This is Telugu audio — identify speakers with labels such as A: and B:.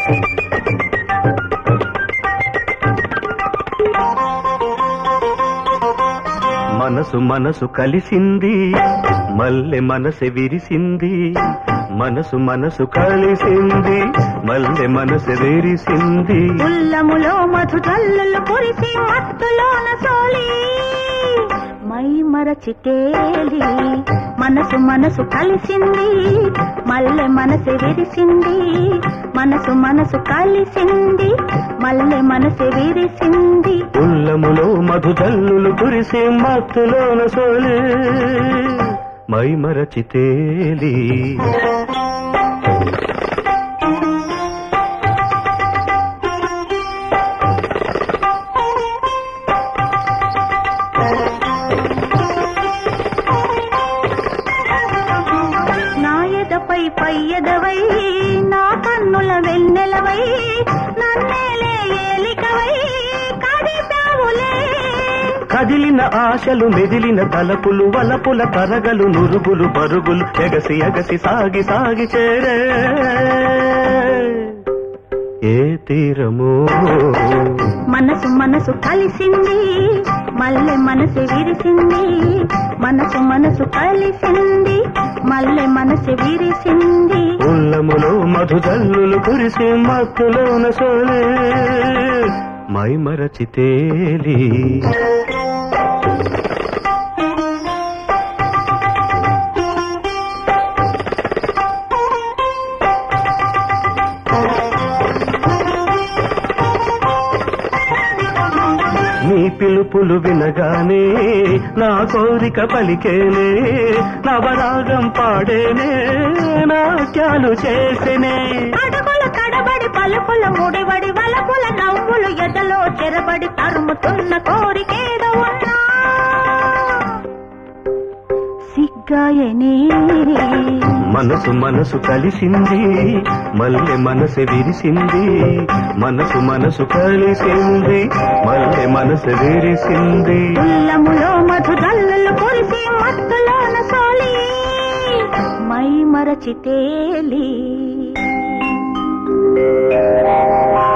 A: మనసు మనసు కలిసింది మల్లె మనసె విరిసింది మనసు మనసు కలిసింది మల్లె మనసె విరిసింది
B: ఉల్లములో మధు జల్లులు కురిసి మత్తులోన సోలి మై మరచితేలి మనసు మనసు కలిసింది మల్లె మనసు విరిసింది మనసు మనసు కలిసింది మల్లె మనసు విరిసింది
A: ఉల్లములో మధు జల్లులు కురిసి మత్తులోన సోలే మై మరచితేలి
B: నా ఎదపై పై ఎదవై నా కన్నుల వెన్నెలవై నన్నేలే ఏలికవై కదిపావులే
A: కదిలిన ఆశలు మెదిలిన తలపులు వలపుల తరగలు నురుగులు పరుగులు ఎగసి ఎగసి సాగి సాగి చేరే ఏ తీరమో
B: మనసు మనసు కలిసింది మల్లె మనసు విరిసింది మనసు మనసు కలిసింది మల్లె మనసు విరిసింది
A: ఉల్లములో మధు జల్లులు కురిసి మత్తులోన సోలే మై మరచితేలి నీ పిలుపులు వినగానే నా కోరిక పలికేనే నవరాగం పాడేనే నాట్యాలు చేసేనే
B: అడుగుల కడబడి పలుకుల ముడివడి వలపుల నవ్వులు ఎదలో చెరబడి తరుముతున్న కోరికేదో ఉన్నా సిగ్గాయనే
A: మనసు మనసు కలిసింది మల్లె మనసు విరిసింది మనసు మనసు కలిసింది మల్లె మనసు విరిసింది
B: ఉల్లములో మధు జల్లులు కురిసి మత్తులోన సోలి మై మరచితేలి